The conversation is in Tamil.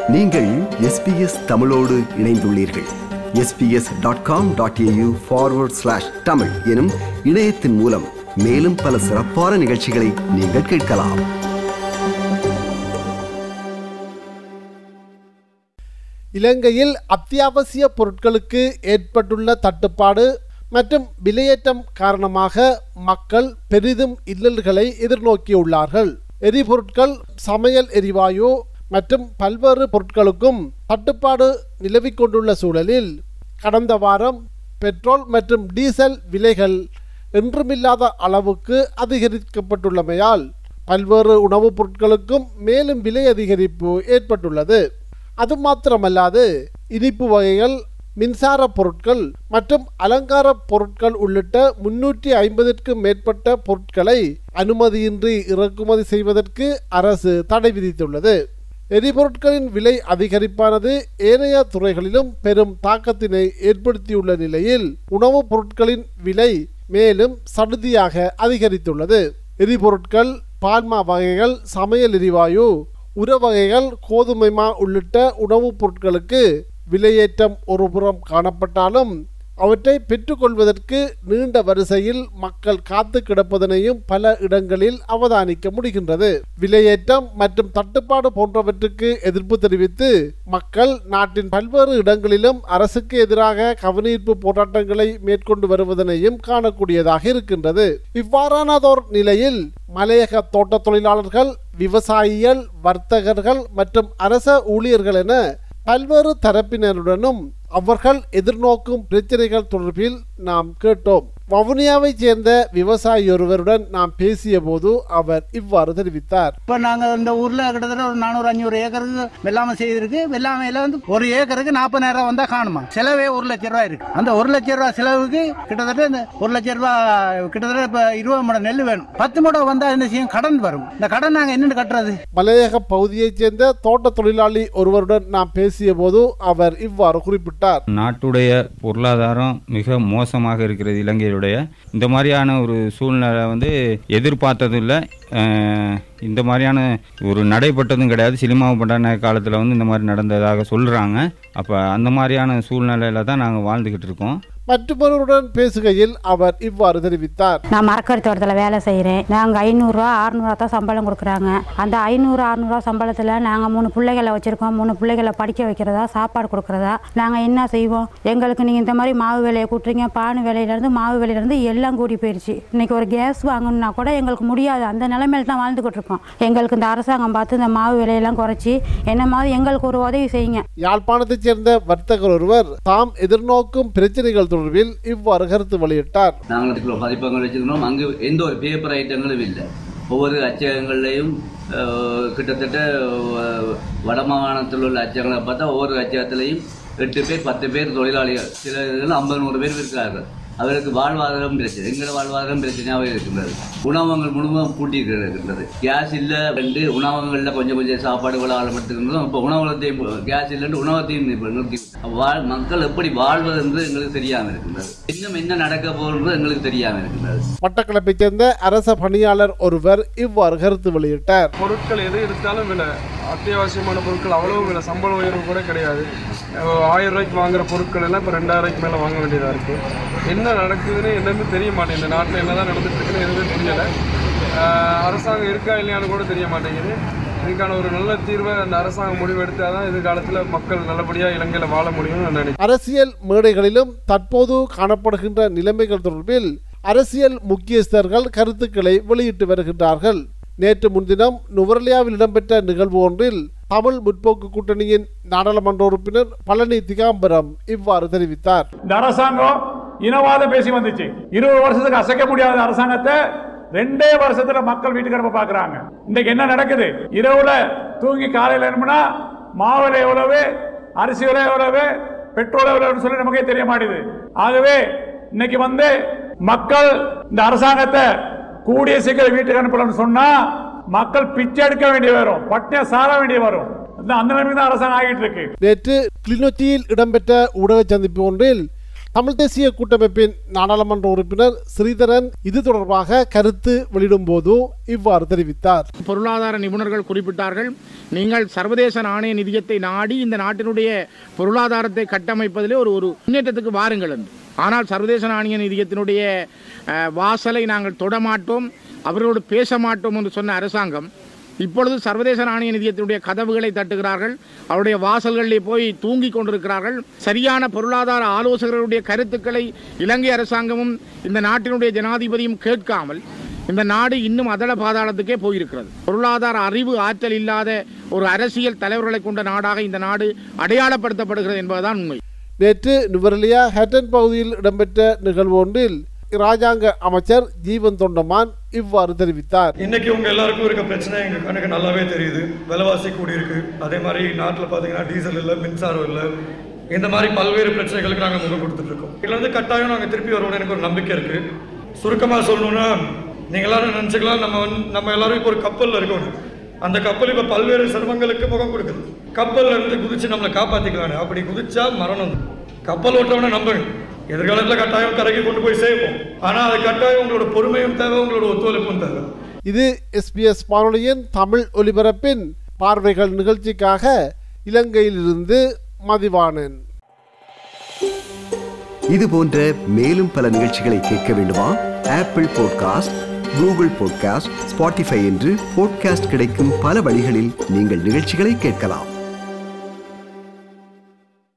நீங்கள் எஸ்பிஎஸ் தமிழோடு இணைந்துள்ளீர்கள் SBS dot com dot AU forward slash Tamil எனும் இணையத்தின் மூலம் மேலும் பல சிறப்பான நிகழ்ச்சிகளை நீங்கள் கேட்கலாம் இலங்கையில் அத்தியாவசிய பொருட்களுக்கு ஏற்பட்டுள்ள தட்டுப்பாடு மற்றும் விலையேற்றம் காரணமாக மக்கள் பெரிதும் இல்லல்களை எதிர்நோக்கியுள்ளார்கள் எரிபொருட்கள் சமையல் எரிவாயு மற்றும் பல்வேறு பொருட்களுக்கும் தட்டுப்பாடு நிலவிக் கொண்டுள்ள சூழலில் கடந்த வாரம் பெட்ரோல் மற்றும் டீசல் விலைகள் என்றுமில்லாத அளவுக்கு அதிகரிக்கப்பட்டுள்ளமையால் பல்வேறு உணவுப் பொருட்களுக்கும் மேலும் விலை அதிகரிப்பு ஏற்பட்டுள்ளது அது மாத்திரமல்லாது இனிப்பு வகைகள் மின்சார பொருட்கள் மற்றும் அலங்கார பொருட்கள் உள்ளிட்ட முன்னூற்றி ஐம்பதிற்கும் மேற்பட்ட பொருட்களை அனுமதியின்றி இறக்குமதி செய்வதற்கு அரசு தடை விதித்துள்ளது எரிபொருட்களின் விலை அதிகரிப்பானது ஏனைய துறைகளிலும் பெரும் தாக்கத்தினை ஏற்படுத்தியுள்ள நிலையில் உணவுப் பொருட்களின் விலை மேலும் சடுதியாக அதிகரித்துள்ளது எரிபொருட்கள் பால்மா வகைகள் சமையல் எரிவாயு உர வகைகள் கோதுமை மா உள்ளிட்ட உணவுப் பொருட்களுக்கு விலையேற்றம் ஒருபுறம் காணப்பட்டாலும் அவற்றை பெற்றுக்கொள்வதற்கு நீண்ட வரிசையில் மக்கள் காத்து கிடப்பதனையும் பல இடங்களில் அவதானிக்க முடிகின்றது விலையேற்றம் மற்றும் தட்டுப்பாடு போன்றவற்றுக்கு எதிர்ப்பு தெரிவித்து மக்கள் நாட்டின் பல்வேறு இடங்களிலும் அரசுக்கு எதிராக கவனீர்ப்பு போராட்டங்களை மேற்கொண்டு வருவதனையும் காணக்கூடியதாக இருக்கின்றது இவ்வாறானதோர் நிலையில் மலையக தோட்ட தொழிலாளர்கள் விவசாயிகள் வர்த்தகர்கள் மற்றும் அரச ஊழியர்கள் என பல்வேறு தரப்பினருடனும் அவர்கள் எதிர்நோக்கும் பிரச்சனைகள் தொடர்பில் நாம் கேட்டோம் வவுனியாவைச் சேர்ந்த விவசாயி ஒருவருடன் நாம் பேசிய போது அவர் இவ்வாறு தெரிவித்தார் இப்போ நாங்கள் இந்த ஊரில் கிட்டத்தட்ட ஒரு நானூறு அஞ்சூறு ஏக்கருக்கு வெள்ளாமை செய்திருக்கு வெள்ளாமையில் வந்து ஒரு ஏக்கருக்கு நாற்பதாயிரம் வந்தால் காணுமா செலவே ஒரு லட்ச ரூபா இருக்கு அந்த ஒரு லட்ச ரூபா செலவுக்கு கிட்டத்தட்ட இந்த ஒரு லட்ச ரூபா கிட்டத்தட்ட இப்போ இருபது மூட நெல் வேணும் பத்து மூட வந்தால் என்ன செய்யும் கடன் வரும் இந்த கடன் நாங்கள் என்னென்னு கட்டுறது மலையக பகுதியைச் சேர்ந்த தோட்ட தொழிலாளி ஒருவருடன் நாம் பேசிய போது அவர் இவ்வாறு குறிப்பிட்டார் நாட்டுடைய பொருளாதாரம் மிக மோசமாக இருக்கிறது இலங்கையுடைய இந்த மாதிரியான ஒரு சூழ்நிலை வந்து எதிர்பார்த்ததும் இல்லை அஹ், இந்த மாதிரியான ஒரு நடைபெற்றதும் கிடையாது சினிமா பண்டான காலத்தில் வந்து இந்த மாதிரி நடந்ததாக சொல்கிறாங்க அப்போ அந்த மாதிரியான சூழ்நிலையில தான் நாங்கள் வாழ்ந்துக்கிட்டு இருக்கோம் மற்றொருவருடன் பேசுகையில் அவர் இவ்வாறு தெரிவித்தார் நான் மரக்கறி தோட்டத்தில் வேலை செய்கிறேன் நாங்கள் ஐநூறுரூவா அறநூறுவா தான் சம்பளம் கொடுக்குறாங்க அந்த ஐநூறு அறநூறுவா சம்பளத்தில் நாங்கள் மூணு பிள்ளைகளை வச்சுருக்கோம் மூணு பிள்ளைகளை படிக்க வைக்கிறதா சாப்பாடு கொடுக்குறதா நாங்கள் என்ன செய்வோம் எங்களுக்கு நீங்கள் இந்த மாதிரி மாவு விலையை கூட்டுறீங்க பானு விலையிலேருந்து மாவு விலையிலேருந்து எல்லாம் கூடி போயிடுச்சு இன்றைக்கி ஒரு கேஸ் வாங்கணும்னா கூட எங்களுக்கு முடியாது அந்த நிலைமையில தான் வாழ்ந்துக்கிட்டு இருக்கோம் எங்களுக்கு இந்த அரசாங்கம் பார்த்து இந்த மாவு விலையெல்லாம் குறைச்சி என்ன மாதிரி எங்களுக்கு ஒரு உதவி செய்யுங்க யாழ்ப்பாணத்தைச் சேர்ந்த வர்த்தகர் ஒருவர் தாம் எதிர்நோக்கும் பிரச்சனைகள் தொடர்பில் இவ்வாறு கருத்து வெளியிட்டார் நாங்கள் இருக்கிற பதிப்பகங்கள் வச்சுருக்கிறோம் அங்கு எந்த ஒரு பேப்பர் ஐட்டங்களும் இல்லை ஒவ்வொரு அச்சகங்கள்லையும் அஹ், கிட்டத்தட்ட அஹ், வட மாகாணத்தில் உள்ள அச்சகங்களை பார்த்தா ஒவ்வொரு அச்சகத்திலையும் எட்டு பேர் பத்து பேர் தொழிலாளிகள் சில இதில் ஐம்பது நூறு பேர் இருக்கிறார்கள் அவருக்கு வாழ்வாதாரம் பிரச்சனை எங்களோட வாழ்வாதாரம் பிரச்சனையாகவே இருக்கின்றது உணவகங்கள் முழுவதும் பூட்டி இருக்கின்றது கேஸ் இல்லை ரெண்டு உணவகங்களில் கொஞ்சம் கொஞ்சம் சாப்பாடுகளை ஆளப்பட்டுருக்கிறோம் இப்போ உணவகத்தையும் கேஸ் இல்லைன்னு உணவகத்தையும் இப்ப நிறுத்தி வாழ் மக்கள் எப்படி வாழ்வது என்று எங்களுக்கு தெரியாமல் இருக்கின்றது இன்னும் என்ன நடக்க போகிறது எங்களுக்கு தெரியாமல் இருக்கின்றது மட்டக்களப்பைச் சேர்ந்த அரச பணியாளர் ஒருவர் இவ்வாறு கருத்து வெளியிட்டார் பொருட்கள் எது எடுத்தாலும் விலை அத்தியாவசியமான பொருட்கள் அவ்வளவு விலை சம்பள உயர்வு கூட கிடையாது அஹ் ஆயிரம் ரூபாய்க்கு வாங்குற பொருட்கள் எல்லாம் இப்போ ரெண்டாயிரம் ரூபாய்க்கு மேலே வாங்க வேண்டியதாக இருக்குது என்ன நடக்குதுன்னு என்னன்னு தெரிய மாட்டேங்குது இந்த நாட்டில் என்ன தான் நடந்துட்டு இருக்குன்னு எதுவுமே தெரியலை அஹ் அரசாங்கம் இருக்கா இல்லையான்னு கூட தெரிய மாட்டேங்குது இதுக்கான ஒரு நல்ல தீர்வை அந்த அரசாங்கம் முடிவு எடுத்தால் தான் எதிர்காலத்தில் மக்கள் நல்லபடியாக இலங்கையில் வாழ முடியும்னு நான் நினைக்கிறேன் அரசியல் மேடைகளிலும் தற்போது காணப்படுகின்ற நிலைமைகள் தொடர்பில் அரசியல் முக்கியஸ்தர்கள் கருத்துக்களை வெளியிட்டு வருகின்றார்கள் நேற்று முன்தினம் நுவரலியாவில் இடம்பெற்ற நிகழ்வு ஒன்றில் தமிழ் முற்போக்கு கூட்டணியின் நாடாளுமன்ற உறுப்பினர் பழனி திகாம்பரம் இவ்வாறு தெரிவித்தார் இந்த அரசாங்கம் இனவாதம் பேசி வந்துச்சு இருபது வருஷத்துக்கு அசைக்க முடியாத அரசாங்கத்தை ரெண்டே வருஷத்துல மக்கள் வீட்டுக்கு அனுப்ப பாக்குறாங்க இன்னைக்கு என்ன நடக்குது இரவுல தூங்கி காலையில எழுப்புனா மாவிலை எவ்வளவு அரிசி விலை எவ்வளவு பெட்ரோல் எவ்வளவுன்னு சொல்லி நமக்கே தெரிய மாட்டேது ஆகவே இன்னைக்கு வந்து மக்கள் இந்த அரசாங்கத்தை கூடிய சீக்கிரம் வீட்டுக்கு அனுப்பலன்னு சொன்னா மக்கள் பிச்சை எடுக்க வேண்டிய வரும் பட்டினியா சார வேண்டிய வரும் அந்த நிலைமை தான் அரசாங்கம் ஆகிட்டு இருக்கு நேற்று கிளிநொச்சியில் இடம்பெற்ற ஊடக சந்திப்பு ஒன்றில் தமிழ் தேசிய கூட்டமைப்பின் நாடாளுமன்ற உறுப்பினர் ஸ்ரீதரன் இது தொடர்பாக கருத்து வெளியிடும்போது இவ்வாறு தெரிவித்தார் பொருளாதார நிபுணர்கள் குறிப்பிட்டார்கள் நீங்கள் சர்வதேச நாணய நிதியத்தை நாடி இந்த நாட்டினுடைய பொருளாதாரத்தை கட்டமைப்பதிலே ஒரு ஒரு முன்னேற்றத்துக்கு வாருங்கள் என்று ஆனால் சர்வதேச நாணய நிதியத்தினுடைய அஹ், வாசலை நாங்கள் தொடமாட்டோம் அவர்களோடு பேச மாட்டோம் என்று சொன்ன அரசாங்கம் இப்பொழுது சர்வதேச நாணய நிதியத்தினுடைய கதவுகளை தட்டுகிறார்கள் அவருடைய வாசல்களிலே போய் தூங்கிக் கொண்டிருக்கிறார்கள் சரியான பொருளாதார ஆலோசகர்களுடைய கருத்துக்களை இலங்கை அரசாங்கமும் இந்த நாட்டினுடைய ஜனாதிபதியும் கேட்காமல் இந்த நாடு இன்னும் அதள பாதாளத்துக்கே போயிருக்கிறது பொருளாதார அறிவு ஆற்றல் இல்லாத ஒரு அரசியல் தலைவர்களை கொண்ட நாடாக இந்த நாடு அடையாளப்படுத்தப்படுகிறது என்பதுதான் உண்மை நேற்று நுவரெலியா ஹேட்டன் பகுதியில் இடம்பெற்ற நிகழ்வு ஒன்றில் இராஜாங்க அமைச்சர் ஜீவன் தொண்டமான் இவ்வாறு தெரிவித்தார் இன்னைக்கு உங்க எல்லாருக்கும் இருக்க பிரச்சனை எங்க கண்ணுக்கு நல்லாவே தெரியுது விலைவாசி கூடி இருக்கு அதே மாதிரி நாட்டில் பார்த்தீங்கன்னா டீசல் இல்லை மின்சாரம் இல்லை இந்த மாதிரி பல்வேறு பிரச்சனைகளுக்கு நாங்கள் முகம் கொடுத்துட்டு இருக்கோம் இதுல இருந்து கட்டாயம் நாங்கள் திருப்பி வருவோம்னு எனக்கு ஒரு நம்பிக்கை இருக்கு சுருக்கமாக சொல்லணும்னா நீங்க எல்லாரும் நினச்சிக்கலாம் நம்ம வந்து நம்ம எல்லாரும் இப்போ ஒரு கப்பலில் இருக்கோம் அந்த கப்பல் இப்போ பல்வேறு சிரமங்களுக்கு முகம் கொடுக்குது கப்பல்ல இருந்து குதிச்சு நம்மளை காப்பாற்றிக்கலாம் அப்படி குதிச்சா மரணம் கப்பல் ஓட்டுறவனை நம்புங்க எதிர்காலத்தில் கட்டாயம் கரைக்கு கொண்டு போய் சேர்ப்போம் ஆனால் அது கட்டாயம் உங்களோட பொறுமையும் தேவை உங்களோட ஒத்துழைப்பும் தேவை இது எஸ்பிஎஸ் வானொலியின் தமிழ் ஒலிபரப்பின் பார்வைகள் நிகழ்ச்சிக்காக இலங்கையிலிருந்து மதிவாணன் இது போன்ற மேலும் பல நிகழ்ச்சிகளை கேட்க வேண்டுமா Apple podcast Google podcast Spotify என்று பாட்காஸ்ட் கிடைக்கும் பல வழிகளில் நீங்கள் நிகழ்ச்சிகளை கேட்கலாம்